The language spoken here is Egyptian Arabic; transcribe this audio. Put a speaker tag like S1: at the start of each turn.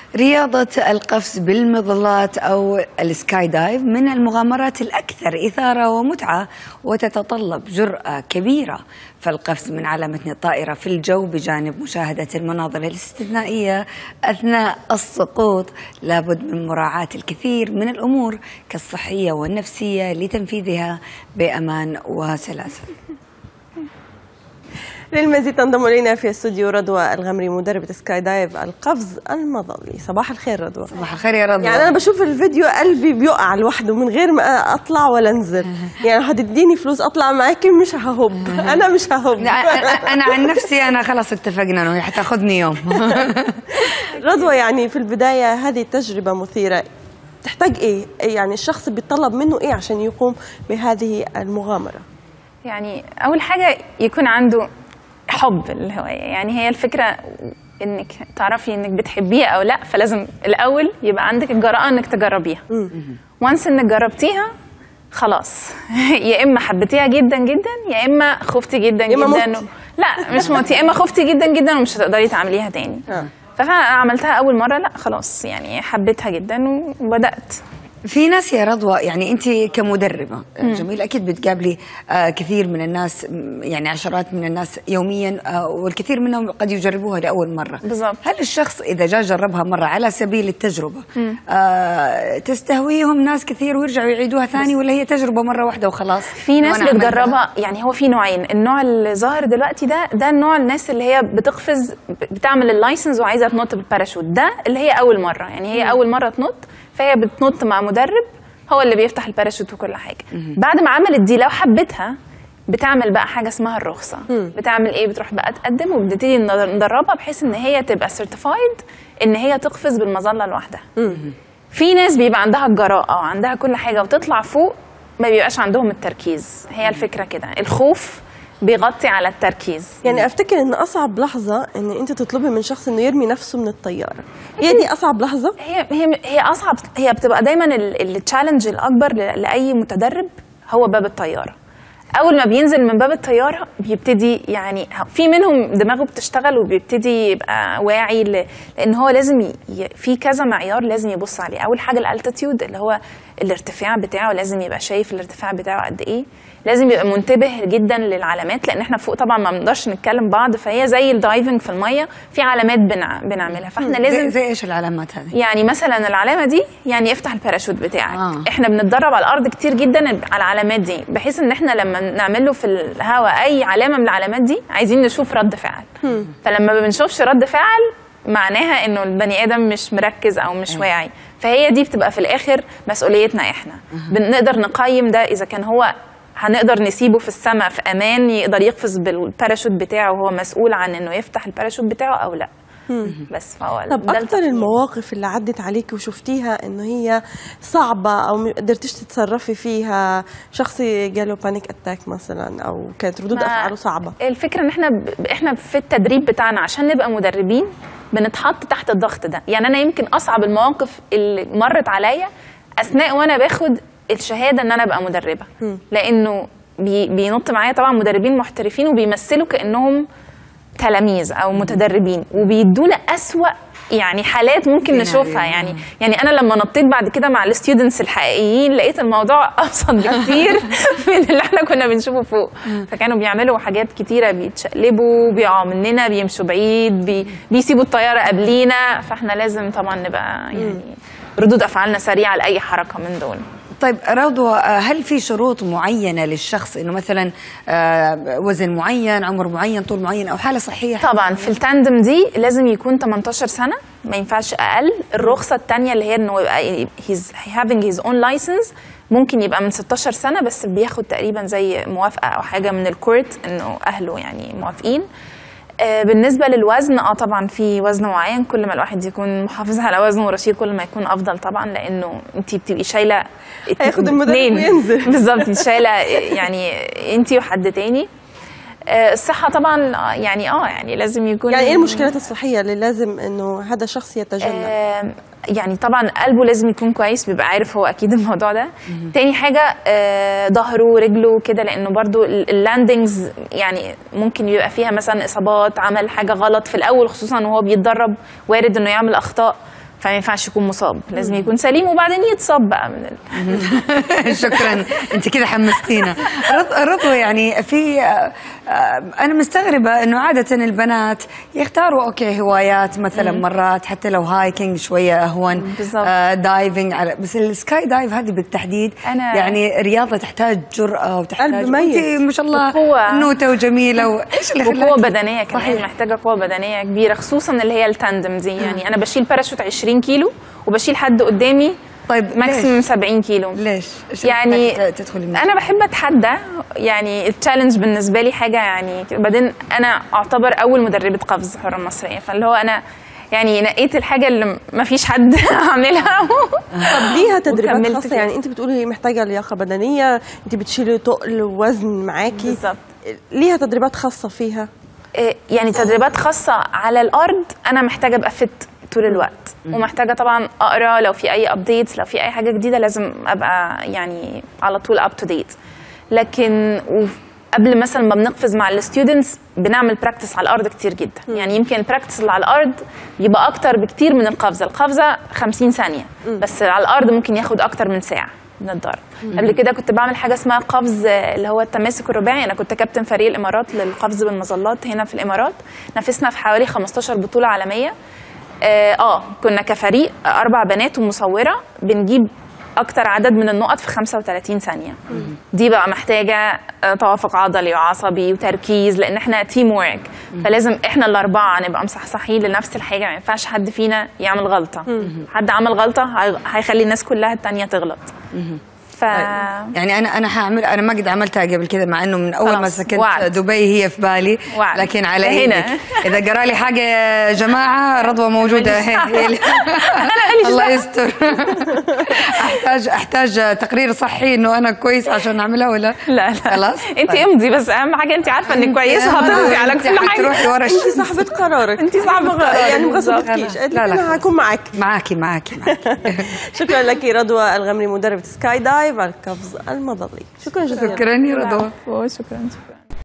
S1: رياضة القفز بالمظلات أو السكاي دايف من المغامرات الأكثر إثارة ومتعة وتتطلب جرأة كبيرة فالقفز من على متن الطائرة في الجو بجانب مشاهدة المناظر الاستثنائية أثناء السقوط لابد من مراعاة الكثير من الأمور كالصحية والنفسية لتنفيذها بأمان وسلاسة
S2: للمزيد تنضم الينا في استوديو رضوى الغمري مدربة سكاي دايف القفز المظلي صباح الخير رضوى
S1: صباح الخير يا رضوى
S2: يعني انا بشوف الفيديو قلبي بيقع لوحده من غير ما اطلع ولا انزل يعني هتديني فلوس اطلع معاكي مش ههب انا مش ههب
S1: لا، أنا- أنا عن نفسي أنا خلاص اتفقنا أنه هي حتاخذني يوم
S2: رضوى يعني في البداية هذه تجربة مثيرة تحتاج ايه يعني الشخص بيطلب منه ايه عشان يقوم بهذه المغامرة
S3: يعني اول حاجه يكون عنده حب الهوايه يعني هي الفكره انك تعرفي انك بتحبيها او لا فلازم الاول يبقى عندك الجرأه انك تجربيها وانس انك جربتيها خلاص يا اما حبيتيها جدا جدا يا اما خفتي جدا
S2: يا إما
S3: جدا
S2: متي.
S3: لا مش موت يا اما خفتي جدا جدا ومش هتقدري تعمليها تاني
S2: آه.
S3: ففعلا انا عملتها اول مره لا خلاص يعني حبيتها جدا وبدات
S1: في ناس يا رضوى يعني انت كمدربه جميل اكيد بتقابلي آه كثير من الناس م، يعني عشرات من الناس يوميا آه والكثير منهم قد يجربوها لاول مره
S3: بالضبط.
S1: هل الشخص اذا جاء جربها مره على سبيل التجربه آه تستهويهم ناس كثير ويرجعوا يعيدوها ثاني ولا هي تجربه مره واحده وخلاص
S3: في ناس
S1: وأنا عملتها؟
S3: بتجربها يعني هو في نوعين النوع اللي ظاهر دلوقتي ده ده النوع الناس اللي هي بتقفز بتعمل اللايسنس وعايزه تنط بالباراشوت ده اللي هي اول مره يعني هي اول مره تنط فهي بتنط مع مدرب هو اللي بيفتح الباراشوت وكل حاجه بعد ما عملت دي لو حبتها بتعمل بقى حاجه اسمها الرخصه بتعمل ايه بتروح بقى تقدم وبنبتدي ندربها بحيث ان هي تبقى سيرتيفايد ان هي تقفز بالمظله لوحدها في ناس بيبقى عندها الجراءة وعندها كل حاجة وتطلع فوق ما بيبقاش عندهم التركيز هي الفكرة كده الخوف بيغطي على التركيز
S2: يعني افتكر ان اصعب لحظة ان انت تطلبي من شخص انه يرمي نفسه من الطيارة هي دي اصعب لحظة
S3: هي هي هي اصعب هي بتبقى دايما التشالنج الاكبر ل- لاي متدرب هو باب الطياره اول ما بينزل من باب الطياره بيبتدي يعني في منهم دماغه بتشتغل وبيبتدي يبقى واعي ل- لان هو لازم ي... ي- في كذا معيار لازم يبص عليه اول حاجه الالتيتيود اللي هو الارتفاع بتاعه لازم يبقى شايف الارتفاع بتاعه قد ايه لازم يبقى منتبه جدا للعلامات لان احنا فوق طبعا ما بنقدرش نتكلم بعض فهي زي الدايفنج في الميه في علامات بنع... بنعملها فاحنا لازم
S1: زي, زي ايش العلامات هذه؟
S3: يعني مثلا العلامه دي يعني افتح الباراشوت بتاعك
S1: آه.
S3: آه. احنا بنتدرب على الارض كتير جدا على العلامات دي بحيث ان احنا لما نعمل له في الهواء اي علامه من العلامات دي عايزين نشوف رد فعل فلما ما بنشوفش رد فعل معناها انه البني ادم مش مركز او مش واعي فهي دي بتبقى في الاخر مسؤوليتنا احنا بنقدر نقيم ده اذا كان هو هنقدر نسيبه في السماء في امان يقدر يقفز بالباراشوت بتاعه وهو مسؤول عن انه يفتح الباراشوت بتاعه او لا بس فهو
S2: طب
S3: ده
S2: اكتر
S3: التقييم.
S2: المواقف اللي عدت عليكي وشفتيها انه هي صعبة او ما قدرتيش تتصرفي فيها شخص جاله بانيك اتاك مثلا او كانت ردود
S3: ما-
S2: افعاله صعبة
S3: الفكره ان احنا ب... احنا في التدريب بتاعنا عشان نبقى مدربين بنتحط تحت الضغط ده يعني انا يمكن اصعب المواقف اللي مرت عليا اثناء وانا باخد الشهاده ان انا ابقى مدربه لانه بي... بينط معايا طبعا مدربين محترفين وبيمثلوا كانهم تلاميذ او متدربين وبيدونا اسوا يعني حالات ممكن
S1: سيناريو.
S3: نشوفها يعني يعني انا لما نطيت بعد كده مع الستودنتس الحقيقيين لقيت الموضوع ابسط بكتير من اللي احنا كنا بنشوفه فوق فكانوا بيعملوا حاجات كتيره بيتشقلبوا بيقعوا مننا بيمشوا بعيد بي بيسيبوا الطياره قبلينا فاحنا لازم طبعا نبقى يعني ردود افعالنا سريعه لاي حركه من دول
S1: طيب رضوى آه، هل في شروط معينه للشخص انه مثلا آه، وزن معين عمر معين طول معين او حاله صحيه
S3: طبعا في التاندم دي لازم يكون 18 سنه ما ينفعش اقل الرخصه الثانيه اللي هي انه يبقى he's having his own license ممكن يبقى من 16 سنه بس بياخد تقريبا زي موافقه او حاجه من الكورت انه اهله يعني موافقين آه، بالنسبه للوزن اه طبعا في وزن معين كل ما الواحد يكون محافظ على وزنه ورشيد كل ما يكون افضل طبعا لانه انت بتبقي شايله
S2: هياخد المدرب
S3: اتنين.
S2: وينزل.
S3: بالظبط انت شايله يعني انت وحد تاني آه، الصحه طبعا آه، يعني اه يعني لازم يكون
S2: يعني ايه المشكلات الصحية اللي لازم انه هذا الشخص يتجنب
S3: آه، يعني طبعا قلبه لازم يكون كويس بيبقى عارف هو اكيد الموضوع ده تاني حاجه آه، ظهره ورجله كده لانه برضو ال- اللاندنجز يعني ممكن يبقى فيها مثلا اصابات عمل حاجه غلط في الاول خصوصا وهو بيتدرب وارد انه يعمل اخطاء فما ينفعش يكون مصاب لازم يكون سليم وبعدين يتصاب بقى من ال...
S1: شكرا انت كده حمستينا رض- رضوى يعني في آه، آه، انا مستغربه انه عاده البنات يختاروا اوكي هوايات مثلا مرات حتى لو هايكينج شويه اهون
S3: بالظبط.
S1: آه، دايفنج على بس السكاي دايف هذه بالتحديد
S3: أنا-
S1: يعني رياضه تحتاج جرأه وتحتاج
S2: قلب ميت.
S1: وانت ما شاء الله
S3: وقوة.
S1: نوته وجميله وايش اللي
S3: وقوة
S1: خلاكي
S3: بدنية كمان
S1: صحيح.
S3: محتاجة قوة بدنية كبيرة خصوصا اللي هي التاندم دي يعني أنا بشيل باراشوت 20 كيلو وبشيل حد قدامي
S1: طيب
S3: ماكسيموم 70 كيلو
S1: ليش؟ إيش اللي
S3: يعني
S1: خلاك تدخلي الموضوع؟
S3: انا بحب اتحدى يعني التشالنج بالنسبه لي حاجه يعني بعدين انا اعتبر اول مدربه قفز حره مصريه فاللي هو انا يعني نقيت الحاجه اللي ما فيش حد عاملها
S2: طب ليها تدريبات
S3: وكملت
S2: خاصه
S3: فيها.
S2: يعني انت بتقولي هي محتاجه لياقه بدنيه انت بتشيلي تقل ووزن معاكي
S3: بالظبط.
S2: ليها تدريبات خاصه فيها
S3: إيه، يعني تدريبات خاصه على الارض انا محتاجه ابقى فت طول الوقت ومحتاجه طبعا اقرا لو في اي ابديتس لو في اي حاجه جديده لازم ابقى يعني على طول اب تو ديت لكن وف- قبل مثلا ما بنقفز مع الستودنتس بنعمل براكتس على الارض كتير جدا يعني يمكن البراكتس اللي على الارض يبقى اكتر بكتير من القفزه القفزه 50 ثانيه بس على الارض ممكن ياخد اكتر من ساعه من الضرب قبل كده كنت بعمل حاجه اسمها قفز آه، اللي هو التماسك الرباعي انا كنت كابتن فريق الامارات للقفز بالمظلات هنا في الامارات نافسنا في حوالي 15 بطوله عالميه اه آه، كنا كفريق آه، اربع بنات ومصوره بنجيب اكتر عدد من النقط في 35 ثانيه دي بقى محتاجه آه، توافق عضلي وعصبي وتركيز لان احنا تيم ورك فلازم احنا الاربعه نبقى مصحصحين لنفس الحاجه ما ينفعش حد فينا يعمل غلطه حد عمل غلطه هي- هيخلي الناس كلها التانية تغلط ف
S1: يعني انا انا هعمل انا ما قد عملتها قبل كده مع انه من اول ما
S3: خلاص،
S1: سكنت
S3: وعد.
S1: دبي هي في بالي
S3: وعد.
S1: لكن على
S3: هنا.
S1: ايدك اذا قرا لي حاجه يا جماعه رضوى موجوده
S3: ماليش
S1: هي
S3: دعوة.
S1: هي اللي-
S3: ماليش
S1: الله
S3: دعوة.
S1: يستر احتاج احتاج تقرير صحي انه انا كويس عشان اعملها ولا
S3: لا لا
S1: خلاص
S3: انت
S1: طيب.
S3: امضي بس اهم حاجه انت عارفه انك كويسه هتمضي على
S1: انت
S3: كل حاجه
S1: حتروحي ورا
S2: انت
S1: الشمس
S2: صاحبه قرارك
S3: انت صاحبة قرارك
S2: يعني ما
S3: بالظبط.
S2: غصبتكيش قالت
S1: لا،
S2: لك
S1: لا،
S2: انا
S1: خلاص.
S2: هكون معك
S1: معاكي معاكي معاكي
S2: شكرا لك رضوى الغمري مدربه سكاي دايف على القفز المظلي شكرا جزيلا
S1: شكرا يا رضوى
S3: شكرا شكرا